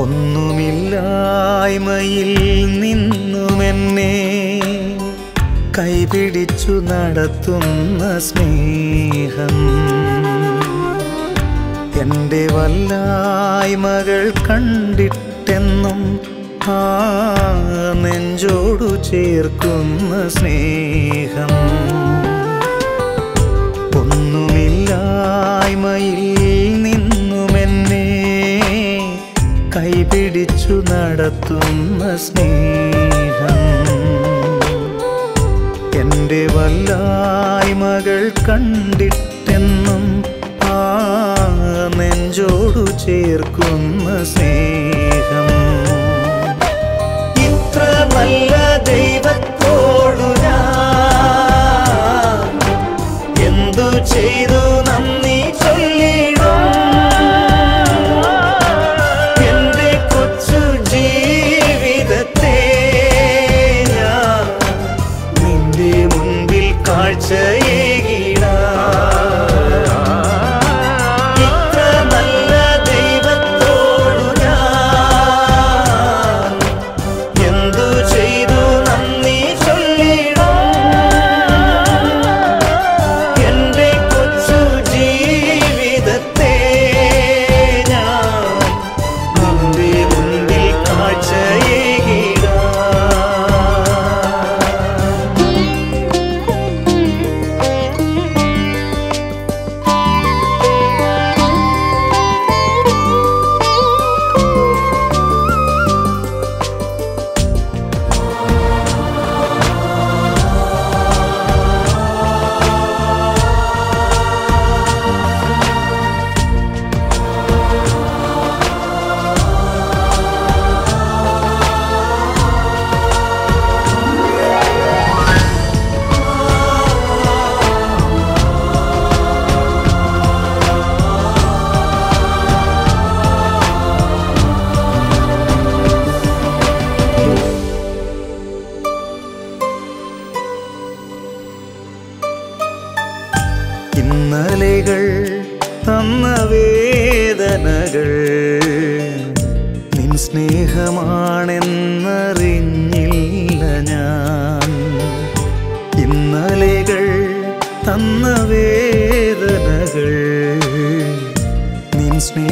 ഒന്നുമില്ലായ്മയിൽ നിന്നുമെന്നെ കൈപിടിച്ചു നടത്തുന്ന സ്നേഹം എൻ്റെ വല്ലായ്മകൾ കണ്ടിട്ടെന്നും ആ നെഞ്ചോടു ചേർക്കുന്ന സ്നേഹം ഒന്നുമില്ലായ്മയിൽ നിന്നുമെന്നെ കൈപിടിച്ചു നടത്തുന്ന സ്നേഹം എൻ്റെ വല്ലായ്മകൾ കണ്ടിട്ടെന്നും ആ നെഞ്ചോടു ചേർക്കുന്ന സ്നേഹം ഇത്ര നല്ല ദൈവത്തോടു ഞാൻ എന്തു ചെയ്തു നന്ദി ചൊല്ലിടും എന്റെ കൊച്ചു ജീവിതത്തെ ഞാൻ നിന്റെ മുൻപിൽ കാഴ്ചയേകിടാം ഇത്ര നല്ല ദൈവത്തോടു ഞാൻ എന്തു ചെയ്തു നന്ദി ചൊല്ലിടും എന്റെ കൊച്ചു ജീവിതത്തെ ഞാൻ നിന്റെ മുൻപിൽ കാഴ്ചയേകിടാം ഇന്നലെകൾ തന്ന വേദനകൾ നിൻ സ്നേഹമാണെന്നറിഞ്ഞില്ല ഞാൻ ഇന്നലെകൾ തന്ന വേദനകൾ നിൻ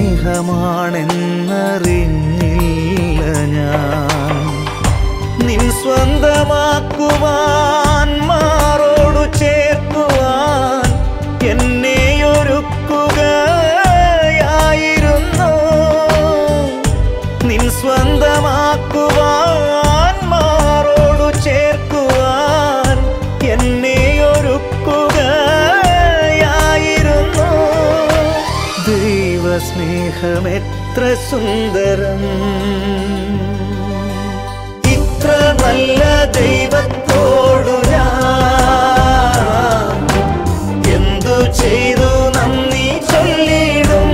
സ്നേഹമാണെന്നറിഞ്ഞില്ല ഞാൻ നിൻ സ്വന്തമാക്കുവാൻ മാറോടു ചേർക്കുവാൻ എന്നെ ഒരുക്കുകയായിരുന്നു നിൻ സ്വന്തമാക്കുവാൻ മാറോടു ചേർക്കുവാൻ എന്നെ ഒരുക്കുകയായിരുന്നു ദൈവസ്നേഹമെത്ര സുന്ദരം ഇത്ര നല്ല ദൈവത്തോടു ഞാൻ എന്തു ചെയ്തു നന്ദി ചൊല്ലിടും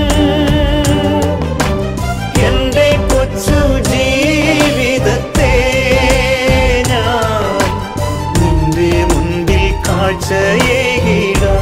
എന്റെ കൊച്ചു ജീവിതത്തെ ഞാൻ നിന്റെ മുൻപിൽ കാഴ്ചയേകിടാം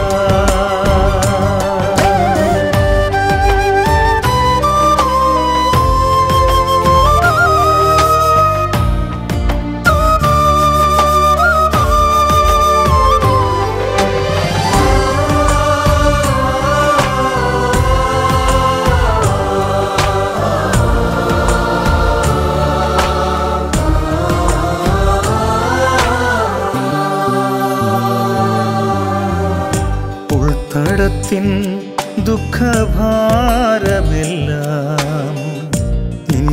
ഉൾത്തടത്തിൻ ദുഃഖഭാരമെല്ലാം നിൻ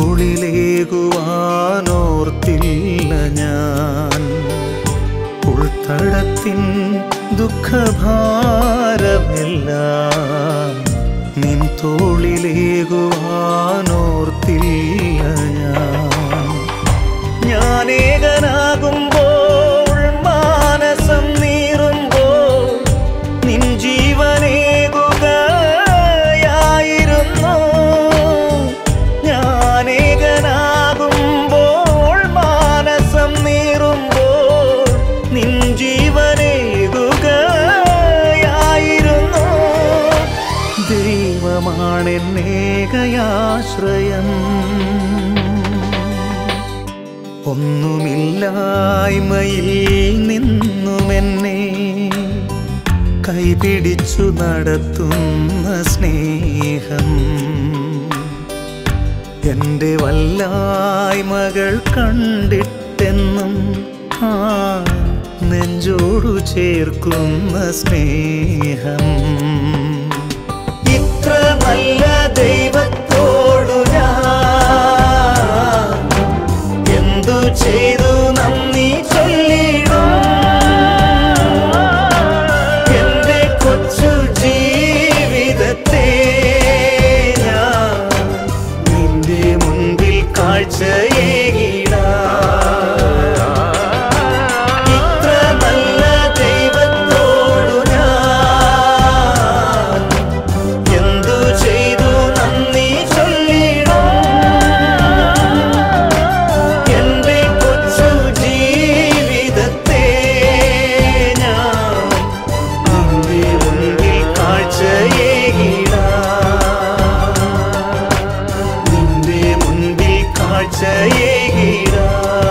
തോളിലേകുവാനോർത്തില്ല ഞാൻ ഉൾത്തടത്തിൻ ദുഃഖഭാരമെല്ലാം നിൻ തോളിലേകുവാനോർത്തില്ല ഞാൻ ഞാനേകനാകുമ്പോൾ മാനസം നീറുമ്പോൾ നിൻ ജീവനേകുകയായിരുന്നു ഞാനേകനാകുമ്പോൾ മാനസം നീറുമ്പോൾ നിൻ ജീവനേകുകയായിരുന്നു ദൈവമാണെന്നെ ഏകയാശ്രയം ഒന്നുമില്ലായ്മയിൽ നിന്നുമെന്നെ കൈപിടിച്ചു നടത്തുന്ന സ്നേഹം എൻ്റെ വല്ലായ്മകൾ കണ്ടിട്ടെന്നും ആ നെഞ്ചോടു ചേർക്കുന്ന സ്നേഹം ഇത്ര നല്ല ദൈവത്തോടു ഞാൻ എന്തു ചെയ്തു നന്ദി ചൊല്ലിടും എന്റെ കൊച്ചു ജീവിതത്തെ ഞാൻ നിന്റെ മുൻപിൽ കാഴ്ചയേകിടാം ഇത്ര നല്ല ദൈവത്തോടു ഞാൻ എന്തു ചെയ്തു നന്ദി ചൊല്ലിടും എന്റെ കൊച്ചു ജീവിതത്തെ ഞാൻ നിന്റെ മുൻപിൽ കാഴ്ചയേകിടാം നിന്റെ മുൻപിൽ കാഴ്ചയേകിടാം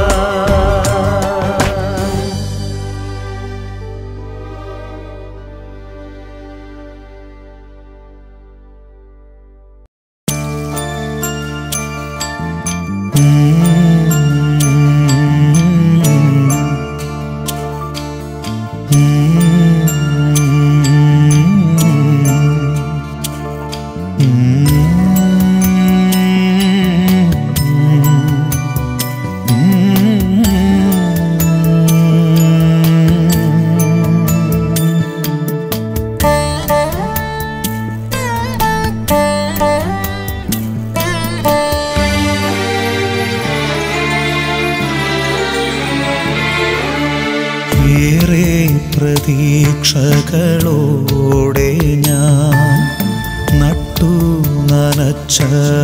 ഏറെ പ്രതീക്ഷകളോടെ ഞാൻ നട്ടു നനച്ച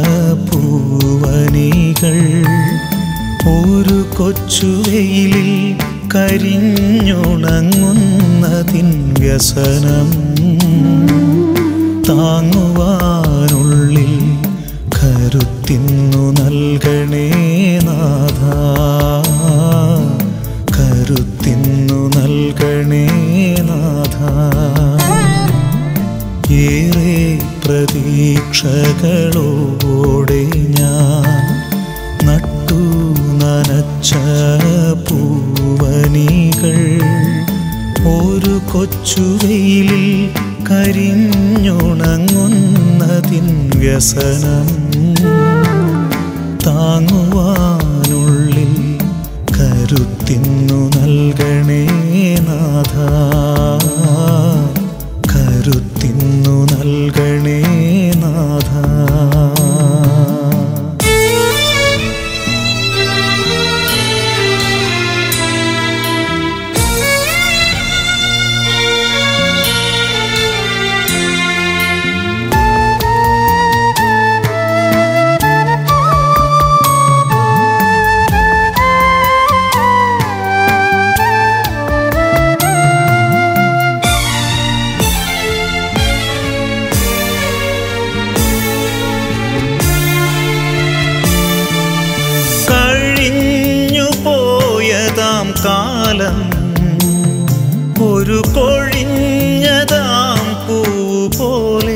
പൂവനികൾ ഒരു കൊച്ചുവെയിലിൽ കരിഞ്ഞുണങ്ങുന്നതിൻ വ്യസനം താങ്ങുവാനുള്ളിൽ കരുത്തിന്നു നൽകണേ നാഥ കരുത്തിന്നു നൽകണേ നാഥ ഏറെ പ്രതീക്ഷകളോടെ ഞാൻ നട്ടു നനച്ച പൂവനികൾ ഒരു കൊച്ചുവെയിലിൽ കരിഞ്ഞുണങ്ങുന്നതിൻ വ്യസനം താങ്ങുവാനുള്ളിൽ കരുത്തിന്നു നൽകണേ നാഥ കരുത്തിന്നു നൽകണേ നാഥ കഴിഞ്ഞു പോയതാം കാലം ഒരു കൊഴിഞ്ഞതാം പൂ പോലെ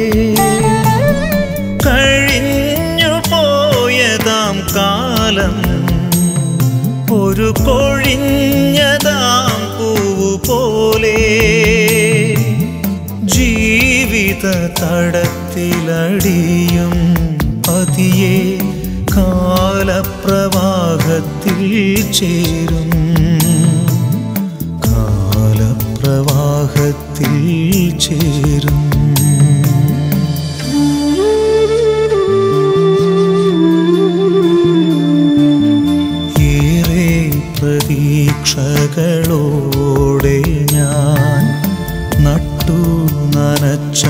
കഴിഞ്ഞു പോയതാം കാലം ഒരു കൊഴിഞ്ഞതാം പൂ പോലെ ജീവിത തടത്തിലടിയും പതിയെ കാലപ്രവാഹത്തിൽ ചേരും കാലപ്രവാഹത്തിൽ ചേരും ഏറെ പ്രതീക്ഷകളോടെ ഞാൻ നട്ടു നനച്ച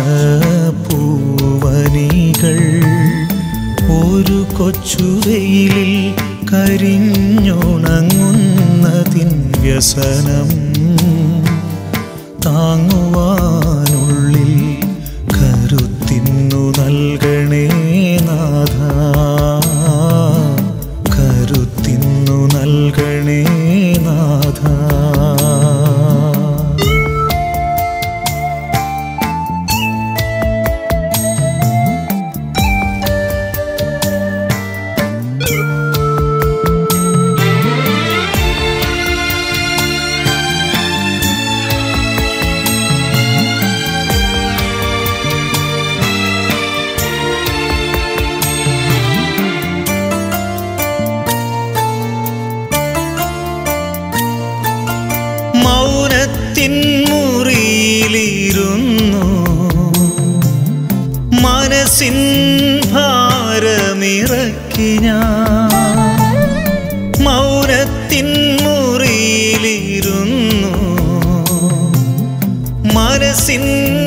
പൂവനികൾ ഒരു കൊച്ചുവെയിലിൽ കരിഞ്ഞുണങ്ങുന്നതിൻ വ്യസനം താങ്ങുവാനുള്ളിൽ കരുത്തിന്നു നൽകണേ നിറക്കി ഞാൻ മൗനത്തിൻ മുറിയിലിരുന്നു മനസ്സിൻ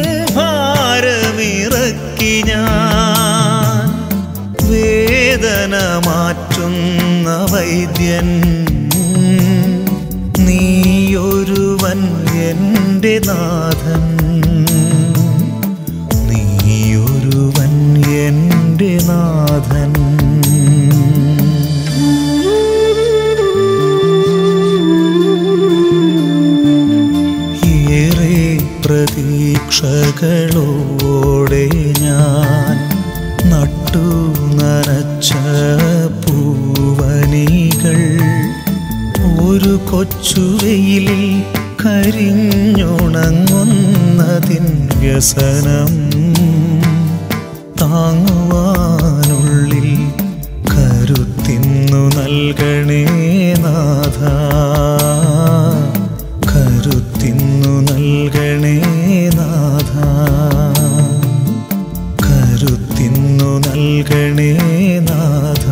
ഭാരമിറക്കി ഞാൻ വേദന മാറ്റുന്ന വൈദ്യൻ നീയൊരുവൻ എൻ്റെ നാഥൻ നീയൊരുവൻ എൻ്റെ നാഥൻ ഏറെ പ്രതീക്ഷകളോടെ ഞാൻ നട്ടു നനച്ച പൂവനികൾ ഒരു കൊച്ചുവെയിലിൽ കരിഞ്ഞുണങ്ങുന്നതിൻ വ്യസനം താങ്ങുവാനുള്ളിൽ കരുത്തിന്നു നൽകണേ നാഥ കരുത്തിന്നു നൽകണേ നാഥ കരുത്തിന്നു നൽകണേ നാഥ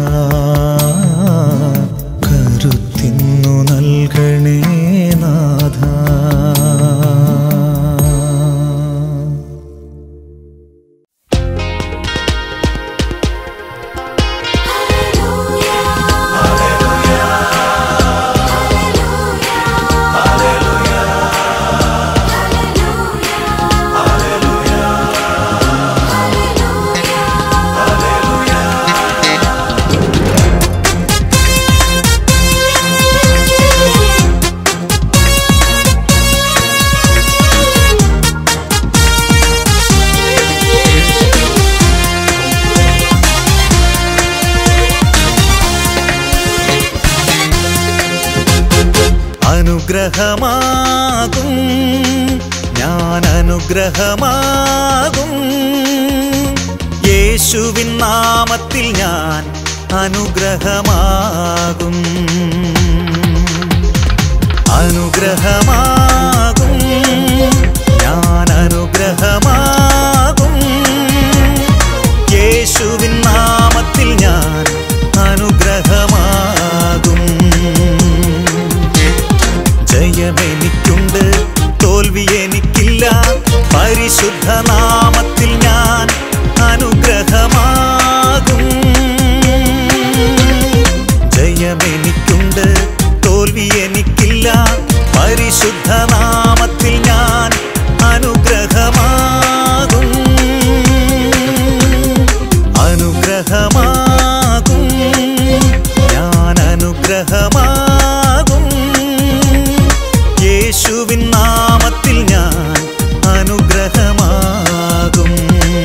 കരുത്തിന്നു നൽകണേ നാഥ അനുഗ്രഹമാകും ഞാൻ അനുഗ്രഹമാകും യേശുവിൻ നാമത്തിൽ ഞാൻ അനുഗ്രഹമാകും അനുഗ്രഹമാകും ഞാൻ അനുഗ്രഹമാകും യേശുവിൻ നാമത്തിൽ ഞാൻ അനുഗ്രഹമാകും ജയമെനിക്കുണ്ട് തോൽവി എനിക്കില്ല പരിശുദ്ധ നാമത്തിൽ ഞാൻ അനുഗ്രഹമാകും ജയമെനിക്കുണ്ട് തോൽവി എനിക്കില്ല പരിശുദ്ധ നാമത്തിൽ ഞാൻ അനുഗ്രഹമാകും അനുഗ്രഹമാകും ഞാൻ അനുഗ്രഹമാകും യേശുവിൻ നാമത്തിൽ ഞാൻ അനുഗ്രഹമാകും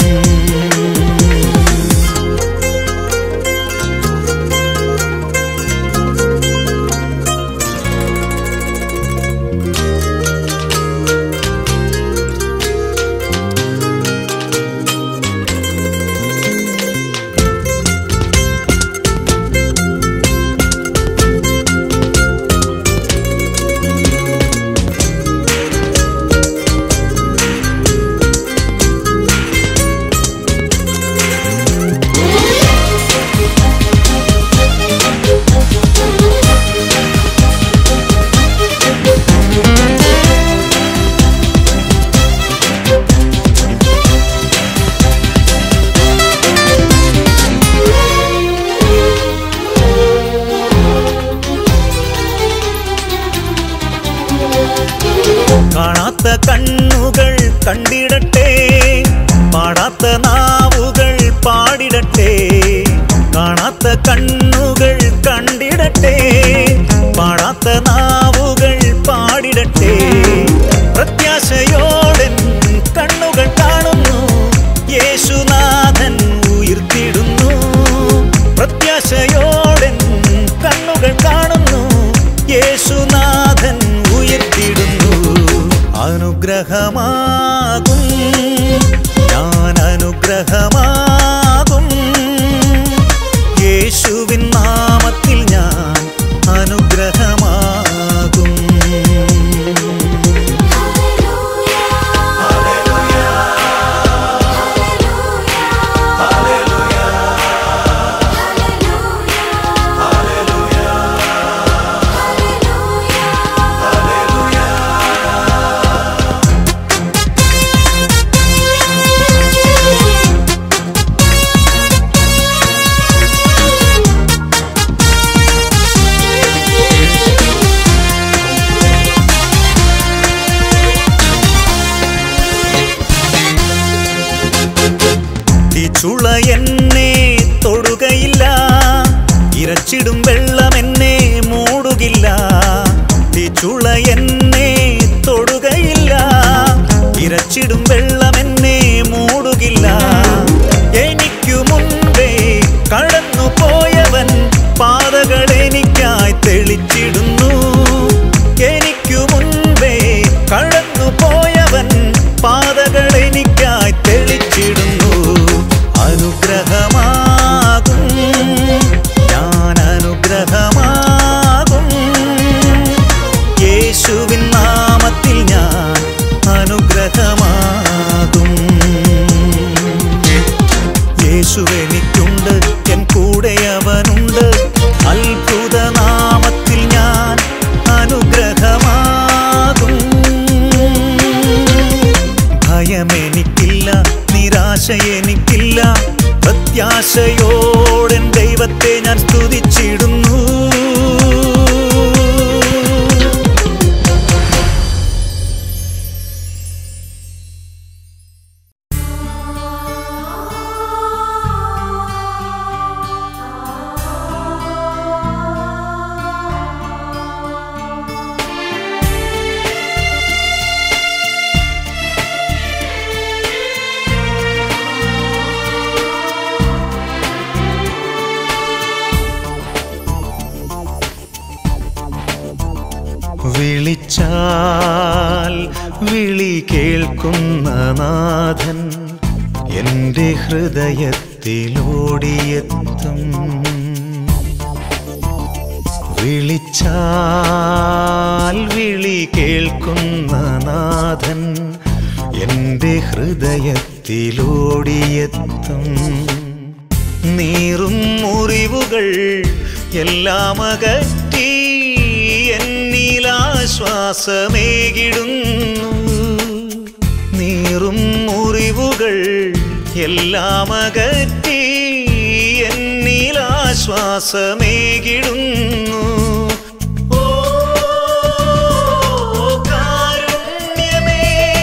കാണാത്ത കണ്ണുകൾ കണ്ടിടട്ടെ പാടാത്ത നാവുകൾ പാടിടട്ടെ കാണാത്ത കണ്ണുകൾ കണ്ടിടട്ടെ പാടാത്ത നാവുകൾ പാടിടട്ടെ പ്രത്യാശയോടെ കണ്ണുകൾ കാണുന്നു യേശുനാഥൻ ഉയർത്തിടുന്നു പ്രത്യാശയോടെ കണ്ണുകൾ കാണുന്നു യേശുനാഥൻ ഉയർത്തിടുന്നു അനുഗ്രഹമാകും ഞാൻ അനുഗ്രഹമാകും യേശുവിൻ നാമത്തിൽ ഞാൻ അനുഗ്രഹമാകും Hallelujah. ഇരച്ചിടും വെള്ളം എന്നെ മൂടുകില്ല ഈ ചുള എന്നെ തൊടുകയില്ല ഇരച്ചിടും വെള്ളം എന്നെ മൂടുകില്ല എനിക്കു മുൻപേ കടന്നു പോയവൻ പാതകൾ എനിക്കായി തെളിച്ചിടുന്നു എനിക്കു മുൻപേ കടന്നു പോയവൻ പാതകൾ എനിക്കായി തെളിച്ചിടുന്നു അനുഗ്രഹമാകും ഞാൻ അനുഗ്രഹമാകും യേശുവിൻ നാമത്തിൽ ഞാൻ അനുഗ്രഹമാകും യേശു എനിക്കുണ്ട് എൻ കൂടെ അവനുണ്ട് അത്ഭുത നാമത്തിൽ ഞാൻ അനുഗ്രഹമാകും ഭയമെനിക്കില്ല നിരാശ എനിക്കില്ല പ്രത്യാശയോടെ ദൈവത്തെ ഞാൻ സ്തുതിച്ചിടുന്നു വിളിച്ചാൽ വിളി കേൾക്കുന്ന നാഥൻ എൻ്റെ ഹൃദയത്തിലോടിയെത്തും വിളിച്ചാൽ വിളി കേൾക്കുന്ന നാഥൻ എൻ്റെ ഹൃദയത്തിലോടിയെത്തും നീറും മുറിവുകൾ എല്ലാം അകറ്റി എന്നിലാശ്വാസമേകിടുന്നു നീറും മുറിവുകൾ എല്ലാം അകറ്റി എന്നിലാശ്വാസമേകിടുന്നു ഓ കാരുണ്യമേ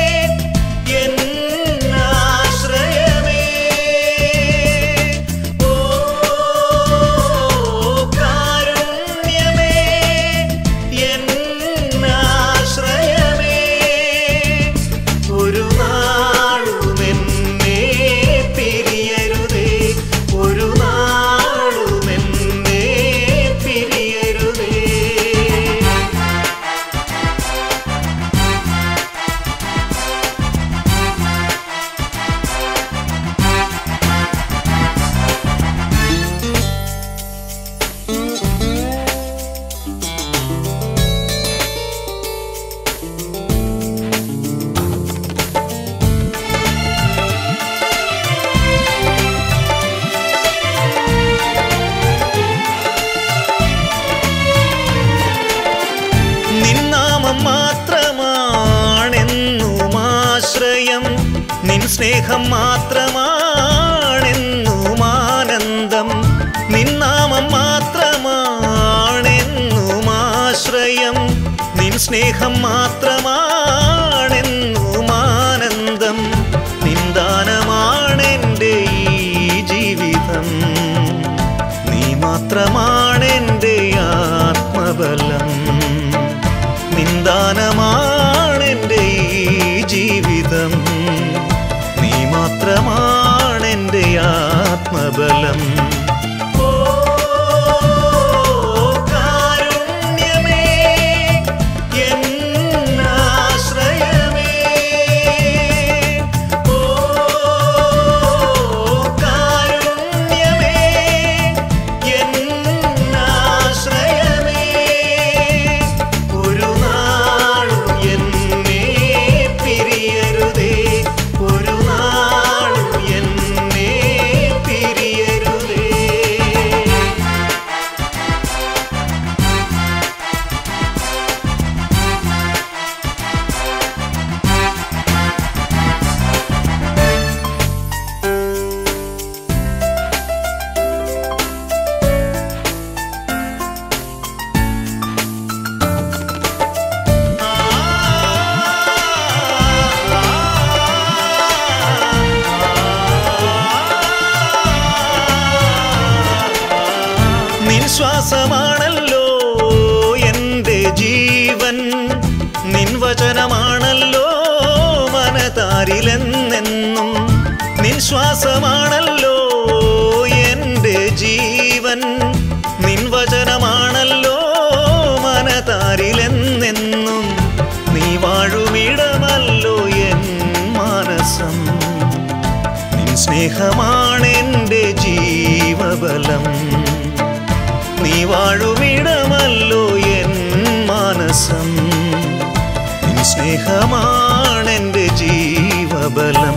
എന്നാശ്രയമേ ഓ കാരുണ്യമേ എന്നാശ്രയമേ ഒരു നാളും എന്നെ പിരിയരുതേ ഒരു നാളും എന്നെ പിരിയരുതേ നിന്നാമം മാത്രമാണെന്നും ആശ്രയം നിൻ സ്നേഹം മാത്രമാണെന്നും ആനന്ദം നിന്നാമം മാത്രമാണെന്നും ആശ്രയം നിൻ സ്നേഹം മാത്രമാണെന്നും ആനന്ദം നിന്ദാനമാണെൻ്റെ ഈ ജീവിതം നീ മാത്രമാണെൻ്റെ ആത്മബലം നിന്ദാനമാണെൻ്റെ ഈ ജീവിതം നീ മാത്രമാണെൻ്റെ ആത്മബലം ഓ കാരുണ്യമേ എന്നാശ്രയമേ ശ്വാസമാണല്ലോ എൻ്റെ ജീവൻ നിൻ വചനമാണല്ലോ മനതാരിലെന്നെന്നും നിൻ ശ്വാസമാണല്ലോ എൻ്റെ ജീവൻ നിൻ വചനമാണല്ലോ മനതാരിലെന്നെന്നും നീ വാഴുമിടമല്ലോ എൻ മാനസം നിൻ സ്നേഹമാണെൻ്റെ ജീവബലം നീ വാഴുമിടമല്ലോ എൻ മാനസം നിൻ സ്നേഹമാണെൻ്റെ ജീവബലം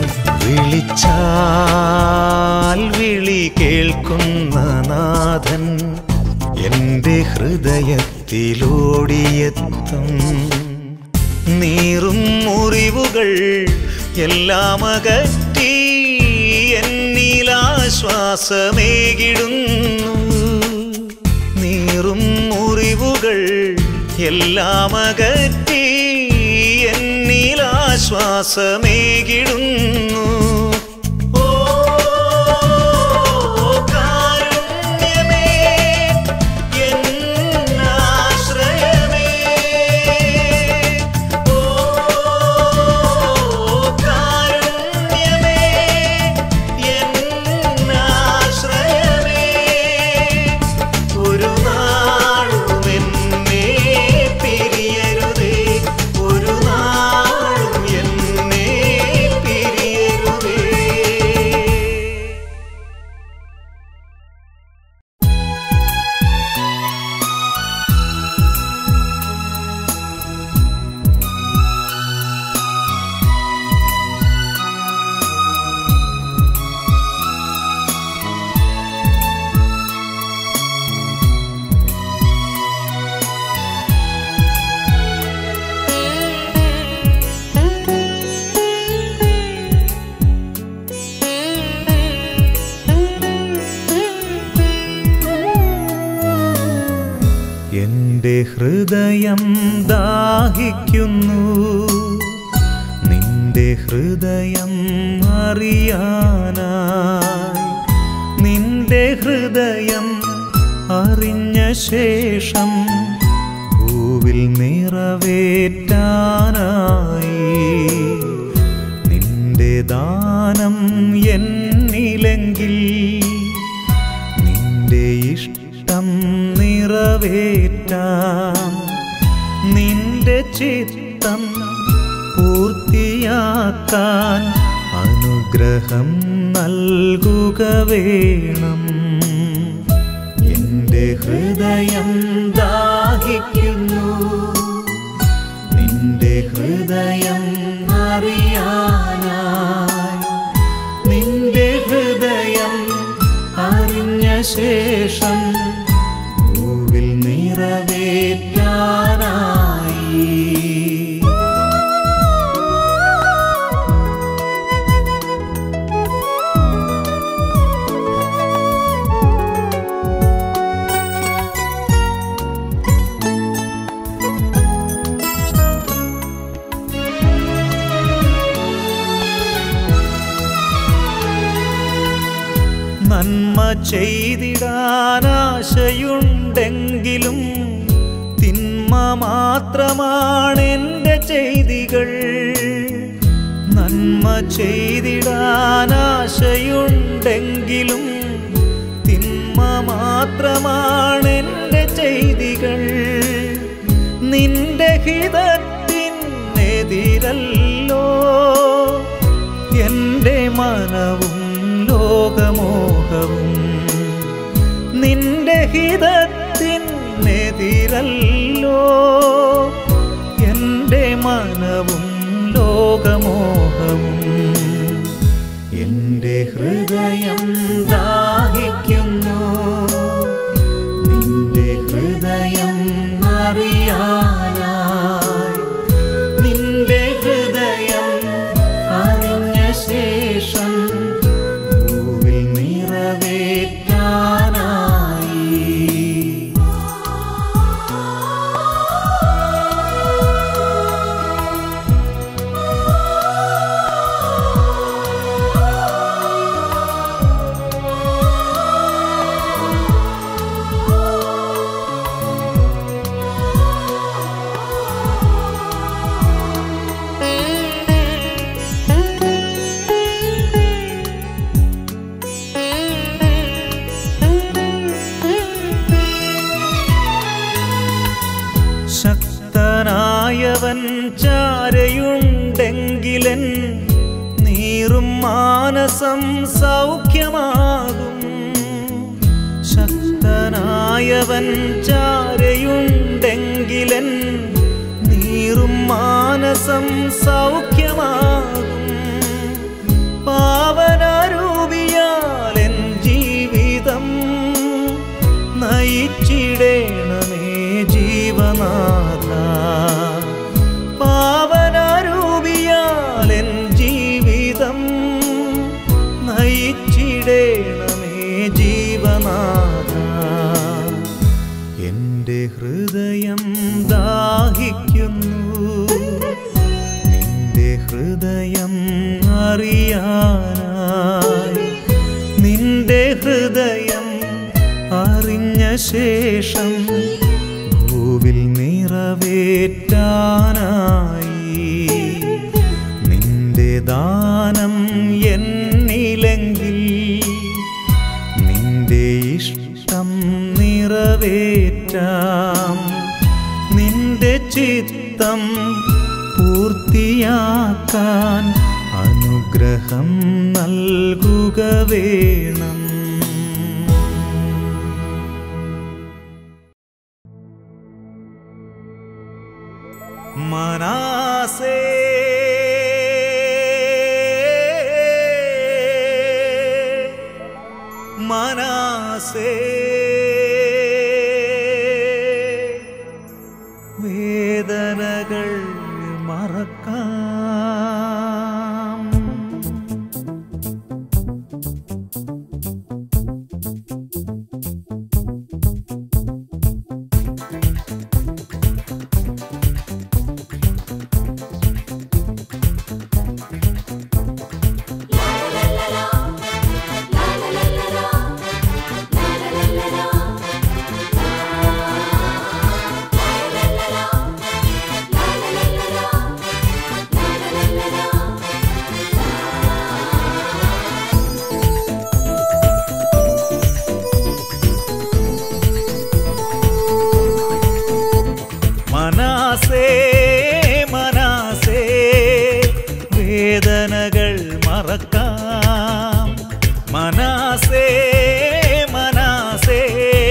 വിളിച്ചാൽ വിളി കേൾക്കുന്ന നാഥൻ എൻ്റെ ഹൃദയത്തിലോടിയെത്തും നീറും മുറിവുകൾ എല്ലാം അകറ്റി എന്നിലാശ്വാസമേകിടുന്നു നീറും മുറിവുകൾ എല്ലാം അകറ്റി എന്നിലാശ്വാസമേകിടുന്നു ഓ കാരുണ്യമേ എന്നാശ്രയമേ ഓ കാരുണ്യമേ എന്നാശ്രയമേ ഒരു നാളും എന്നെ പിരിയരുതേ ഒരു നാളും എന്നെ പിരിയരുതേ എന്റെ ഹൃദയം ദാഹിക്കുന്നു നിന്റെ ഹൃദയം അറിയാനായി നിന്റെ ഹൃദയം അറിഞ്ഞ ശേഷം ഭൂവിൽ നിറവേറ്റാനായി നിന്റെ ദാനം എന്നിലെങ്കിൽ നിന്റെ ഇഷ്ടം നിറവേറ്റാം നിന്റെ ചിത്തം പൂർത്തിയാക്കാൻ അനുഗ്രഹം നൽകുക വേണം എന്റെ ഹൃദയം ദാഹിക്കുന്നു നിന്റെ ഹൃദയം അറിയാനായി നിന്റെ ഹൃദയം അറിഞ്ഞ ശേഷം ഭൂവിൽ നിറവേറ്റാനായി നന്മ ചെയ്തിടാനാശയുണ്ടെങ്കിലും തിന്മ മാത്രമാണ് എൻ്റെ ചെയ്തികൾ നന്മ ചെയ്തിടാനാശയുണ്ടെങ്കിലും തിന്മ മാത്രമാണ് എൻ്റെ ചെയ്തികൾ നിന്റെ ഹിതത്തിനെതിരല്ലോ എൻ്റെ മനവും ലോകമോഹവും നിന്റെ ഹിതത്തിനെതിരല്ലോ എൻ്റെ മനവും ലോകമോഹവും എൻ്റെ ഹൃദയം ദാഹിക്കുന്നു നിന്റെ ഹൃദയം അറിയാനായി നിന്റെ ഹൃദയം അറിഞ്ഞ ശേഷം ഭൂവിൽ നിറവേറ്റാനായി എങ്കിലൻ നീറും മാനസം സൗഖ്യമാകും ശക്തനായവൻ ചാരയുണ്ടെങ്കിലൻ നീറും മാനസം സൗഖ്യമാകും പാവനാരൂപിയാലെൻ ജീവിതം നയിച്ചിടേണമേ ജീവനാഥ പാവനാരൂപിയാലെൻ ജീവിതം നയിച്ചിടേണമേ ജീവനാഥ എൻ്റെ ഹൃദയം ദാഹിക്കുന്നു നിന്റെ ഹൃദയം അറിയാനായി നിന്റെ ഹൃദയം അറിഞ്ഞ ശേഷം ഭൂവിൽ നിറവേറ്റാനായി നിന്റെ ദാനം എന്നിലെങ്കിൽ നിന്റെ ഇഷ്ടം നിറവേറ്റാം നിന്റെ ചിത്തം പൂർത്തിയാക്കാൻ അനുഗ്രഹം നൽകുക വേണം മനാസേ മനസേ വേദനകൾ മറക്കാം മനാസേ മനാസേ വേദനകൾ മറക്കാം മനാസേ മനാസേ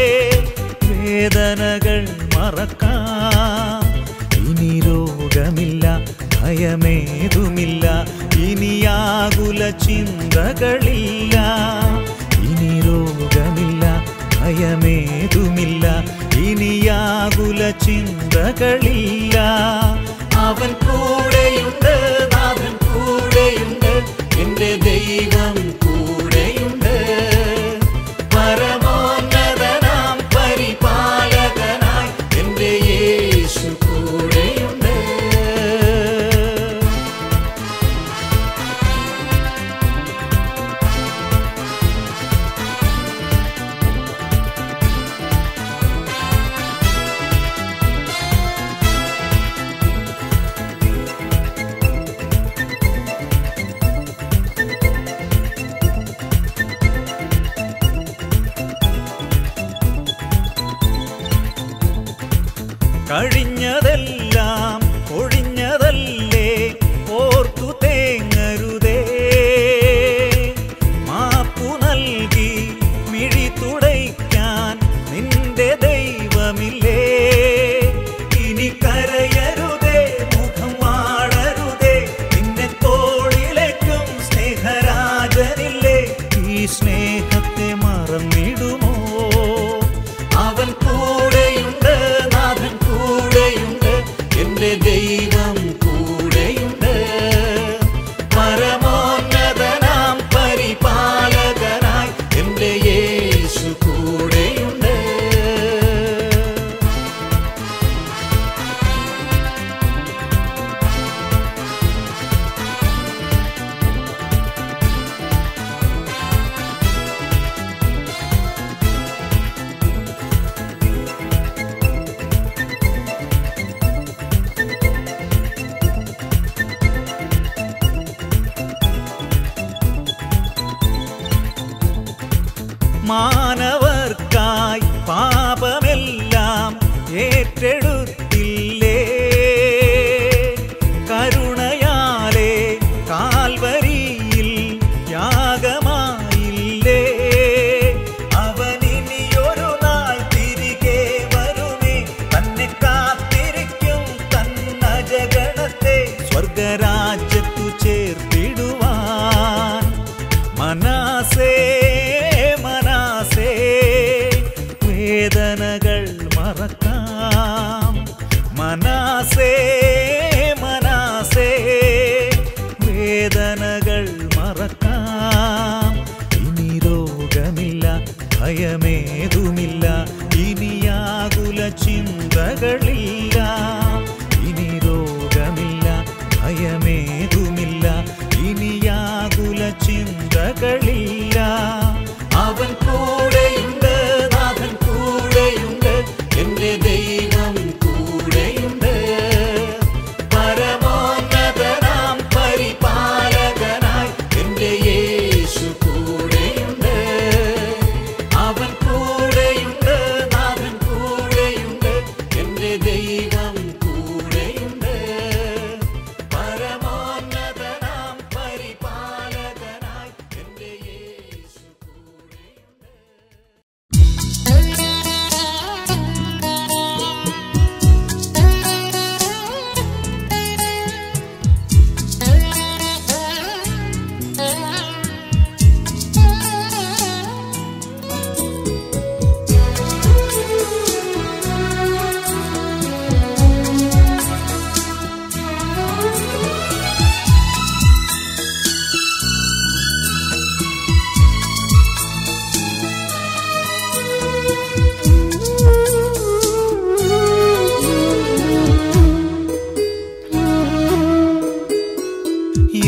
വേദനകൾ മറക്കാം ഇനി രോഗമില്ല ഭയമേതുമില്ല ഇനിയാകുല ചിന്തകളില്ല ഇനി രോഗമില്ല ഭയമേതുമില്ല ഇനിയാകുല ചിന്തകളില്ല അവൻ കൂടെയുണ്ട് നാഥൻ കൂടെയുണ്ട് എന്റെ ദൈവം കൂടെയുണ്ട് പരമോന്നതനാം പരിപാലകനായി എന്റെ യേശു കൂടെയുണ്ട്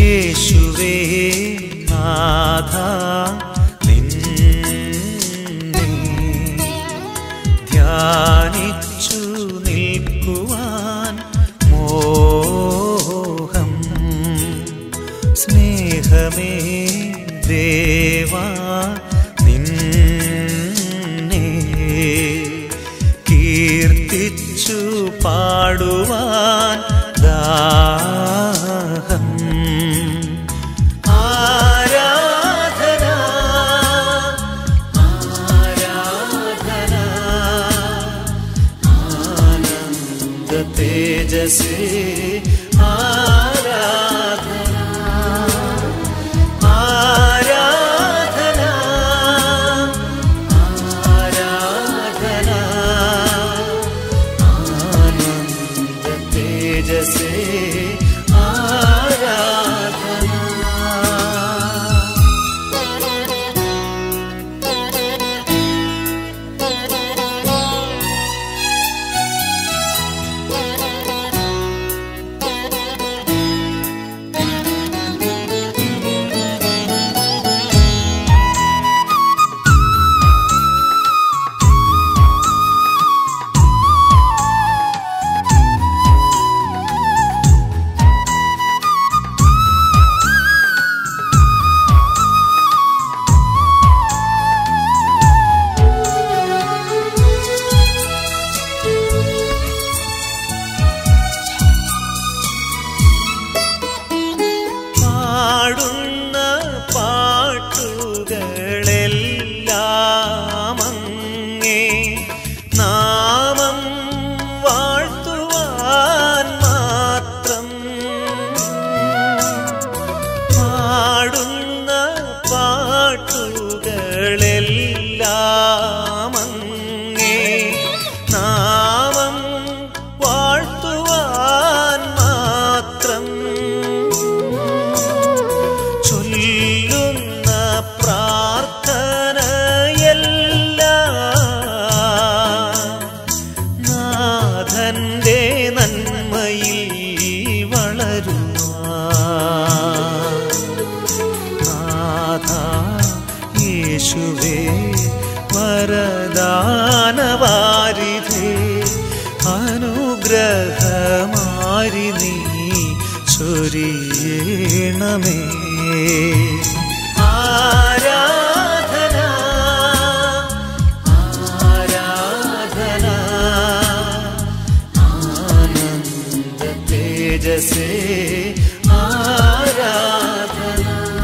യേശുവേ നാഥ നിന്നെ ധ്യാനിച്ചു നിൽക്കുവാൻ മോഹം സ്നേഹമേ ദേവാ നിന്നെ കീർത്തിച്ചു പാടുവാൻ ദാഹം ആരാധന ആരാധന ആനന്ദ തേജസേ ആരാധന ആരാധന ആരാധന ആനന്ദ തേജസേ ആരാധന പാടുന്ന പാട്ടുകളെല്ലാം അങ്ങേ നാമം വാഴ്ത്തുവാൻ മാത്രം പാടുന്ന പാട്ടുകളെല്ലാം അങ്ങേ നാമം വാഴ്ത്തുവാൻ മാത്രം ചൊല്ലുന്ന പ്രാർത്ഥനയെല്ലാം നാഥന്റെ നന്മയിൽ വളരുവാൻ നാഥ യേശുവേ വരദാനവാരിധേ അനുഗ്രഹമാരി നീ ചൊരിയണമേ ആരാധന ആരാധന ആനന്ദ തേജസേ ആരാധന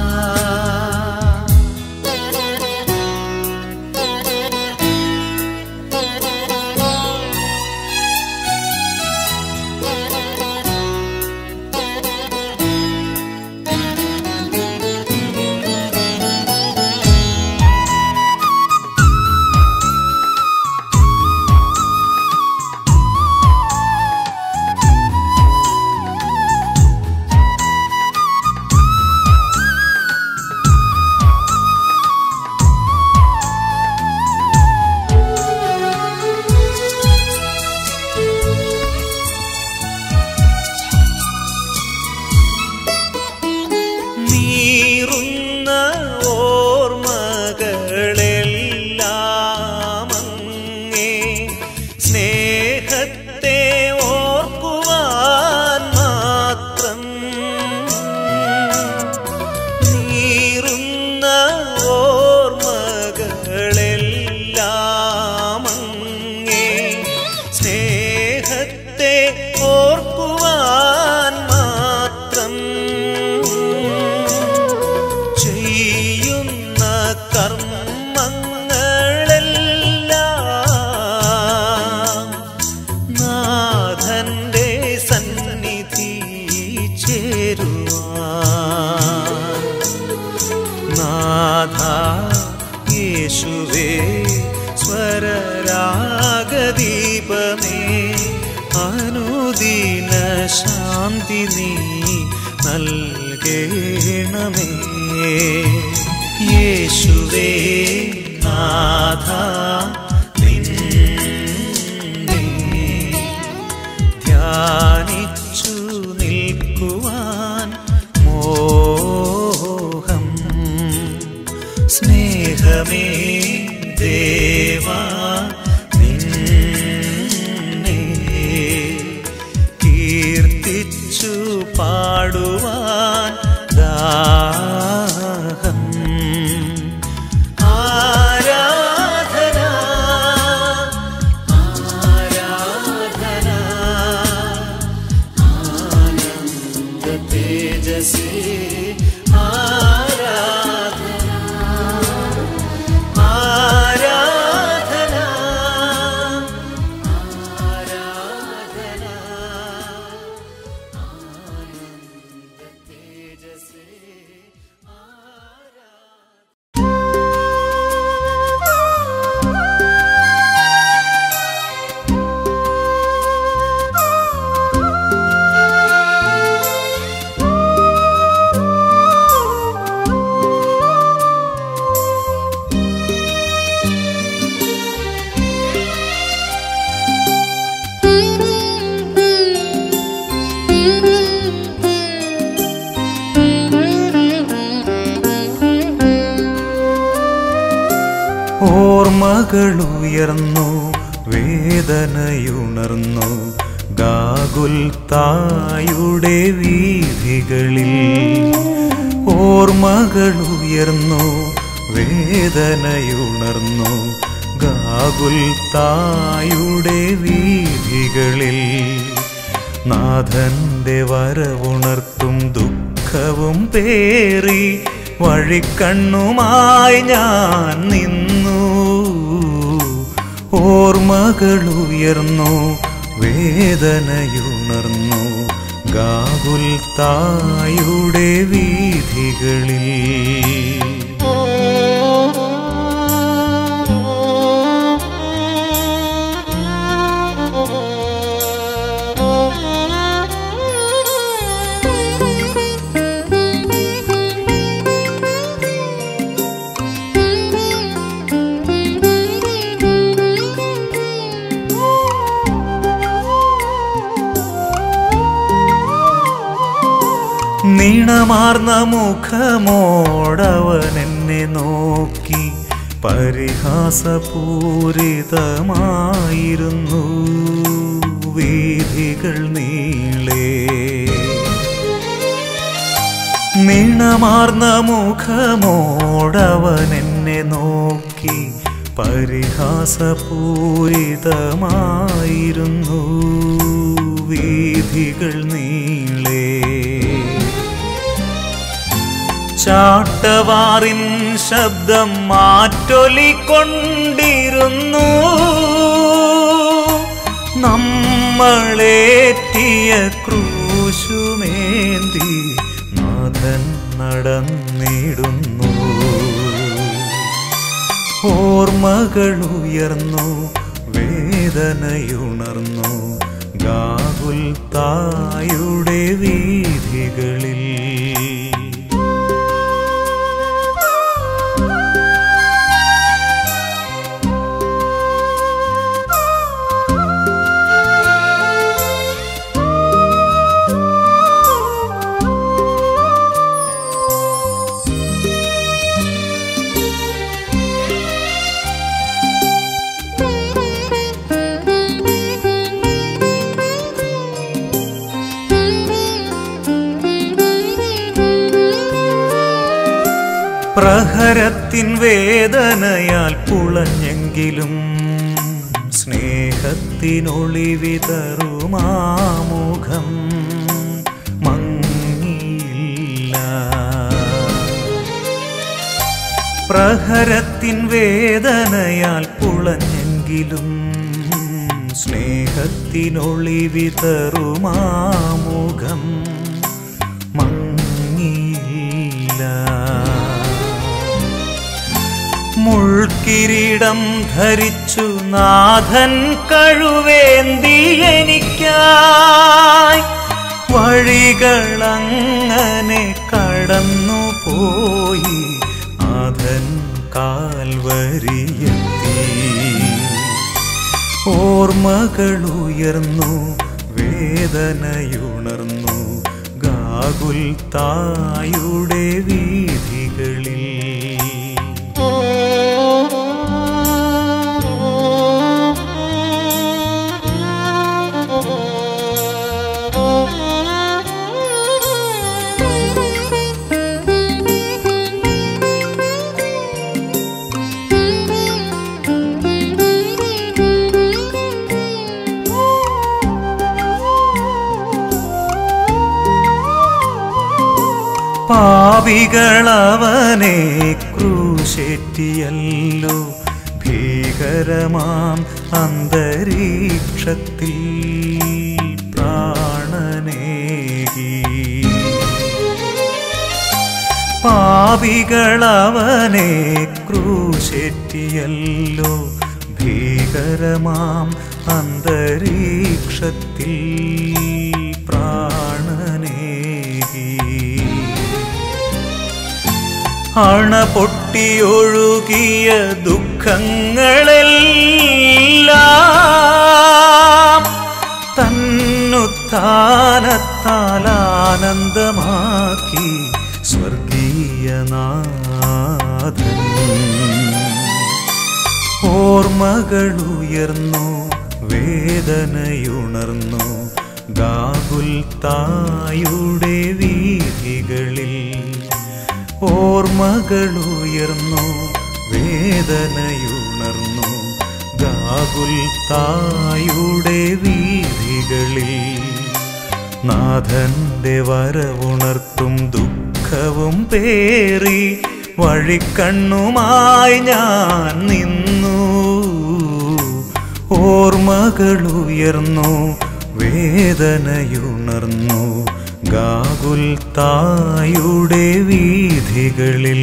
നീറുന്ന ഓർമ്മകളെല്ലാം അങ്ങേ സ്നേഹത്തെ ഓർക്കുവാൻ മാത്രം നീറുന്ന ഓർമ്മകളെല്ലാം അങ്ങേ സ്നേഹത്തെ ഓർക്കുവാൻ മാത്രം ചെയ്യുന്ന കർമ്മങ്ങളെല്ലാം നാഥന്റെ സന്നിധി ചേരുവാൻ നാഥ യേശുവേ സ്വരരാഗദീപമേ അനുദീന ശാന്തി നീ നൽകേണമേ യേശുവേ നാഥ നിന്നെ ധ്യാനിച്ചു നിൽക്കുവാൻ മോ ഓർമ്മകളുയർന്നു വേദനയുണർന്നു ഗാഗുൽ തായുടെ വീഥികളിൽ ഓർമ്മകളുയർന്നു വേദനയുണർന്നു ഗാഗുൽ തായുടെ വീഥികളിൽ നാഥന്റെ വരവുണർത്തും ദുഃഖവും പേറി വഴിക്കണ്ണുമായി ഞാൻ നിന്നു ഓർമ്മകളുയർന്നു വേദനയുണർന്നു ഗാകുൽ തായുടെ വീഥികളിൽ നീണമാർന്ന മുഖമോടവൻ എന്നെ നോക്കി പരിഹാസപൂരിതമായിരുന്നു വീഥികൾ നീളേ നീണമാർന്ന മുഖമോടവൻ എന്നെ നോക്കി പരിഹാസപൂരിതമായിരുന്നു വീഥികൾ നീളേ ചാട്ടവാറിൻ ശബ്ദം മാറ്റൊലിക്കൊണ്ടിരുന്നു നമ്മളേറ്റിയ ക്രൂശുമേന്തി നാഥൻ നടന്നിടുന്നു ഓർമ്മകളുയർന്നു വേദനയുണർന്നു ഗാകുൽ തായുടെ വീഥികളിൽ പ്രഹരത്തിൻ വേദനയാൽ പുളഞ്ഞെങ്കിലും സ്നേഹത്തിനൊളിവിതറുമാമുഖം മങ്ങിയില്ല പ്രഹരത്തിൻ വേദനയാൽ പുളഞ്ഞെങ്കിലും സ്നേഹത്തിനൊളിവിതറുമാമുഖം മങ്ങിയില്ല മുൾക്കിരീടം ധരിച്ചു നാഥൻ കഴുവേന്തി എനിക്കായി വഴികളങ്ങനെ കടന്നു പോയി നാഥൻ കാൽവരിയെത്തി ഓർമ്മകളുയർന്നു വേദനയുണർന്നു ഗാകുൽ തായുടെ വീഥികളിൽ പാപികളവനെ ക്രൂശേറ്റിയല്ലോ ഭീകരമാം അന്തരീക്ഷത്തിൽ പ്രാണനേകി പാപികളവനെ ക്രൂശേറ്റിയല്ലോ ഭീകരമാം അന്തരീക്ഷത്തിൽ പ്രാണനേകി അണ പൊട്ടിയൊഴുകിയ ദുഃഖങ്ങളെല്ലാം തന്നുത്താനത്താൽ ആനന്ദമാക്കി സ്വർഗീയനാഥൻ ഓർമ്മകളുയർന്നു വേദനയുണർന്നു ഗാകുൽ തായുടെ വീഥികളിൽ ഓർമ്മകളുയർന്നു വേദനയുണർന്നു ഗാകുൽ തായുടെ വീഥികളിൽ നാഥന്റെ വരവുണർത്തും ദുഃഖവും പേറി വഴിക്കണ്ണുമായി ഞാൻ നിന്നു ഓർമ്മകളുയർന്നു വേദനയുണർന്നു ഗാകുൽ തായുടെ വീഥികളിൽ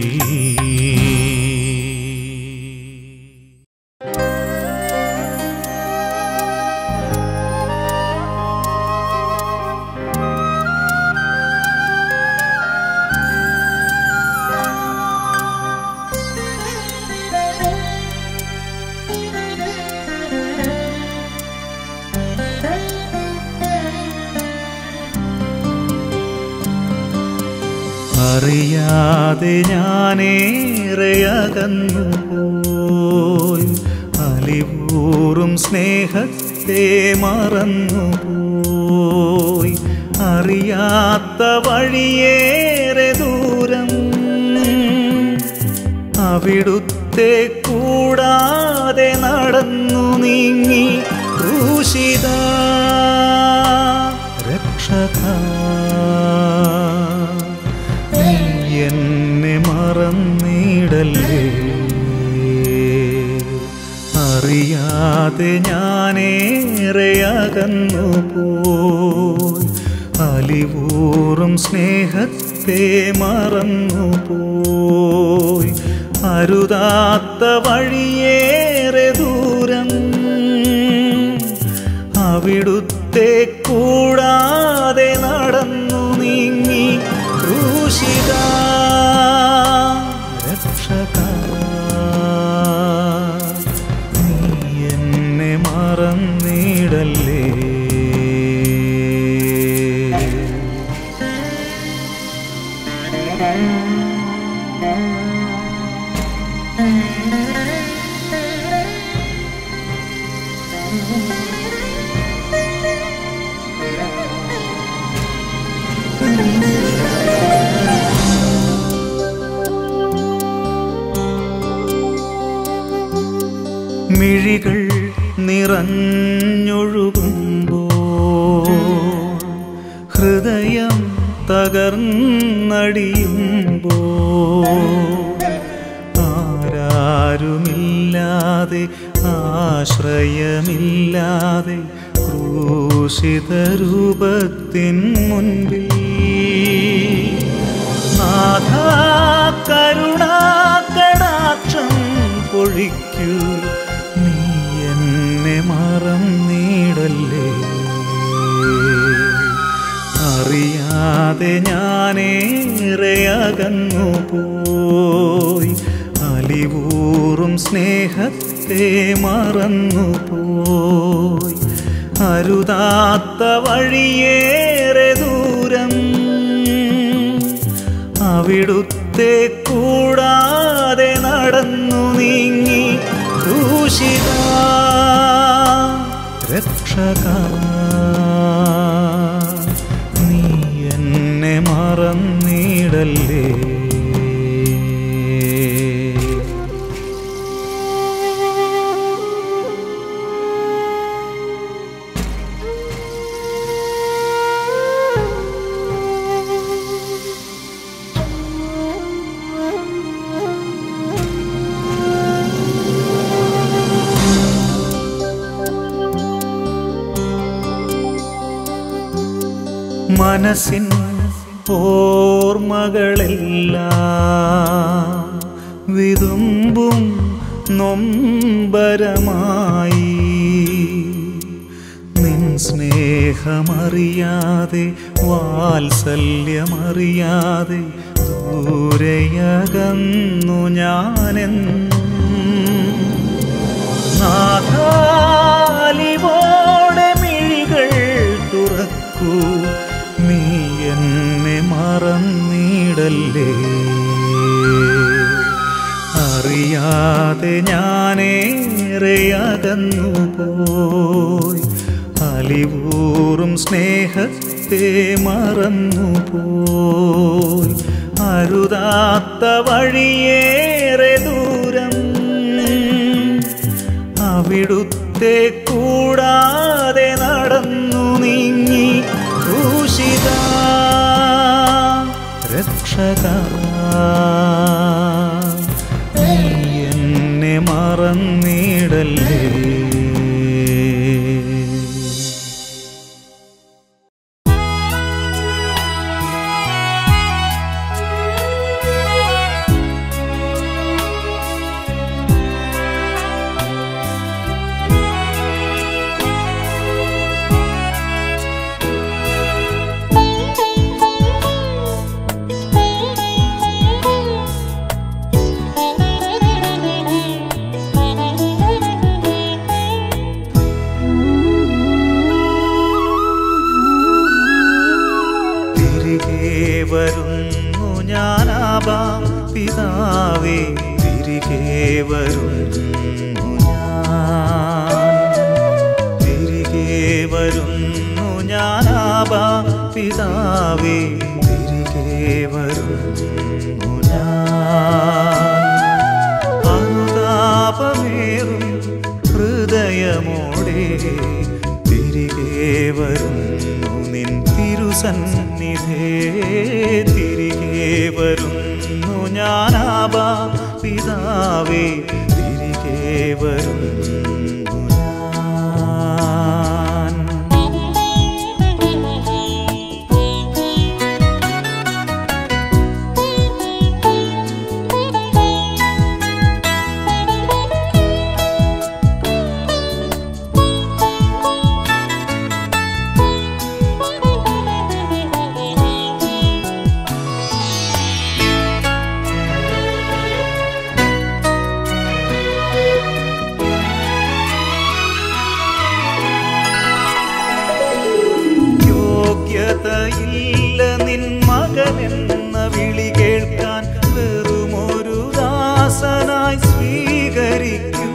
അറിയാതെ ഞാനേറെ അകന്നു പോയി അലിവൂറും സ്നേഹത്തെ മറന്നു പോയി അറിയാത്ത വഴിയേറെ ദൂരം അവിടുത്തെ കൂടാതെ നടന്നു നീങ്ങി ക്രൂശിത രക്ഷക നീ എന്നെ മറന്നിടല്ലേ അറിയാതെ ഞാനേറെ അകന്നു പോയി അലിവൂറും സ്നേഹത്തെ മറന്നു പോയി അരുതാത്ത വഴിയേറെ ദൂരം അവിടുത്തെ കൂടാതെ നടന്നു നീങ്ങി ക്രൂശിത രക്ഷക നീ എന്നെ മറന്നിടല്ലേ മിഴികൾ നിറഞ്ഞൊഴുകുമ്പോ ഹൃദയം തകർന്നടിയുമ്പോ ആരാരുമില്ലാതെ ആശ്രയമില്ലാതെ ക്രൂശിത രൂപത്തിൻ മുൻപിൽ നാഥ കരുണാകടാക്ഷം പൊഴിക്കൂ നീ എന്നെ മറന്നിടല്ലേ അറിയാതെ ഞാനേറെ അകന്നു പോയി അലിവൂറും സ്നേഹത്തെ മറന്നു പോയി അരുതാത്ത വഴിയേറെ ദൂരം അവിടുത്തെ കൂടാതെ നടന്നു നീങ്ങി ക്രൂശിത രക്ഷക നീ എന്നെ മറന്നിടല്ലേ മനസ്സിൻ ഓർമ്മകളെല്ലാം വിതുമ്പും നൊമ്പരമായി നിൻ സ്നേഹമറിയാതെ വാത്സല്യമറിയാതെ ദൂരയകന്നു ഞാനെന്നും നാഥാലിവോടെ മിഴികൾ തുറക്കൂ നീ എന്നെ മറന്നിടല്ലേ അറിയാതെ ഞാനേറെ അകന്നു പോയി അലിവൂറും സ്നേഹത്തെ മറന്നു പോയി അരുതാത്ത വഴിയേറെ ദൂരം അവിടുത്തെ കൂടാതെ നടന്നു നീങ്ങി ക്രൂശിത രക്ഷക നീ എന്നെ മറന്നിടല്ലേ തിരികെ വരുന്നു ഞാനാബാ പിതാവേ തിരികെ വരുന്നു ഞാൻ തിരികെ വരുന്നു ഞാനാബാ പിതാവേ തിരികെ വരുന്നു ഞാൻ അനുതാപമേറും ഹൃദയമോടെ തിരികെ വരുന്നു നിൻ തിരുസന്നിധേ തിരികെ വരുന്നു ഞാനാബാ പിതാവേ തിരികെ വരുന്നു ഞാൻ യോഗ്യതയില്ല നിൻ മകനെന്ന വിളി കേൾക്കാൻ വെറുമൊരു ദാസനായി സ്വീകരിക്കൂ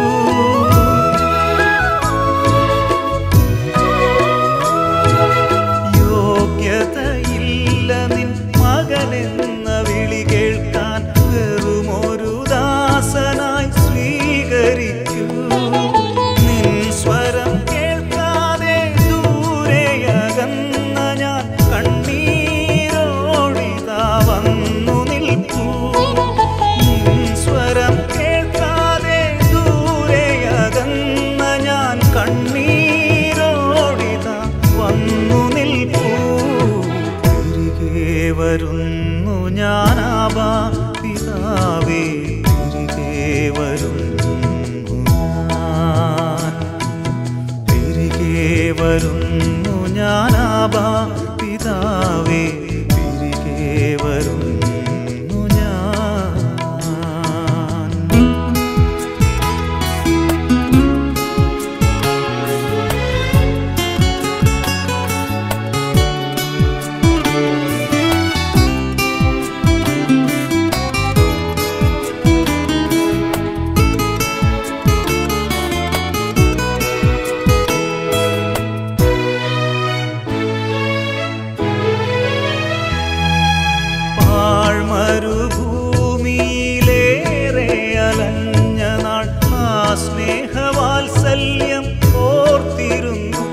യോഗ്യതയില്ല നിൻ മകനെന്ന വിളി കേൾക്കാൻ വെറുമൊരു ദാസനായി സ്വീകരിക്കൂ നിൻ സ്വരം കേൾക്കാതെ ദൂരെയകന്ന ഞാൻ കണ്ണീരോടിതാ വന്നു നിൽക്കൂ നിൻ സ്വരം കേൾക്കാതെ ദൂരെയകന്ന ഞാൻ കണ്ണീരോടിതാ വന്നു നിൽക്കൂ തിരികെ വരുന്നു ഞാനാബാ പിതാവേ തിരികെ വരുന്നു ഞാൻ തിരികെ വരുന്നു ഞാനാബാ പിതാവേ തിരികെ വരുന്നു ഞാൻ പാഴ്മരുഭൂമിയിലേറെ അലഞ്ഞ നാൾ ആ സ്നേഹവാത്സല്യം ഓർത്തിരുന്നു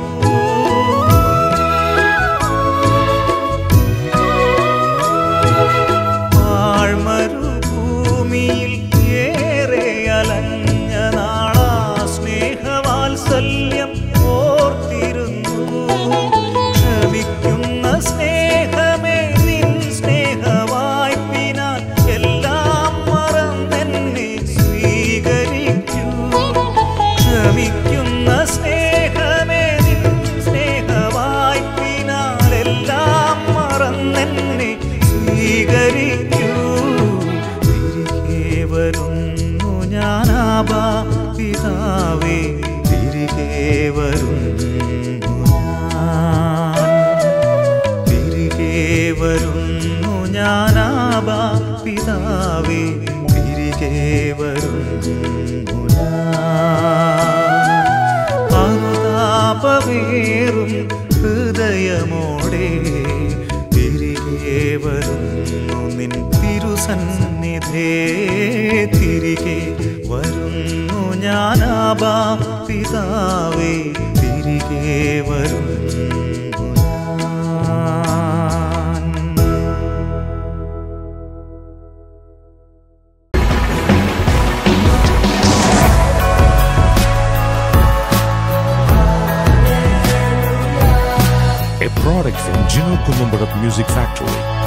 പാഴ്മരുഭൂമിയിൽ ഏറെ അലഞ്ഞ നാളാ സ്നേഹവാത്സല്യം ഓർത്തിരുന്നു ക്ഷമിക്കുന്ന സ്നേഹമേ നിൻ സ്നേഹവായ്പിനാൽ എല്ലാം മറന്നെന്നെ സ്വീകരിക്കൂ ക്ഷമിക്കുന്ന സ്നേഹമേ നിൻ സ്നേഹവായ്പിനാൽ എല്ലാം മറന്നെന്നെ സ്വീകരിക്കൂ തിരികെ വരുന്നു ഞാനാബാ പിതാവേ തിരികെ വരുന്നു ഞാൻ തിരികെ വരുന്നു ഞാനാബാ പിതാവേ തിരികെ തിരികെ വരുന്നു അനുതാപമേറും ഹൃദയമോടെ തിരികെ വരുന്നു നിൻ തിരുസന്നിധേ തിരികെ വരുന്നു ഞാനാബാ പിതാവേ തിരികെ വരുന്നു ഞാൻ a product from Gino Columbarat Music Factory.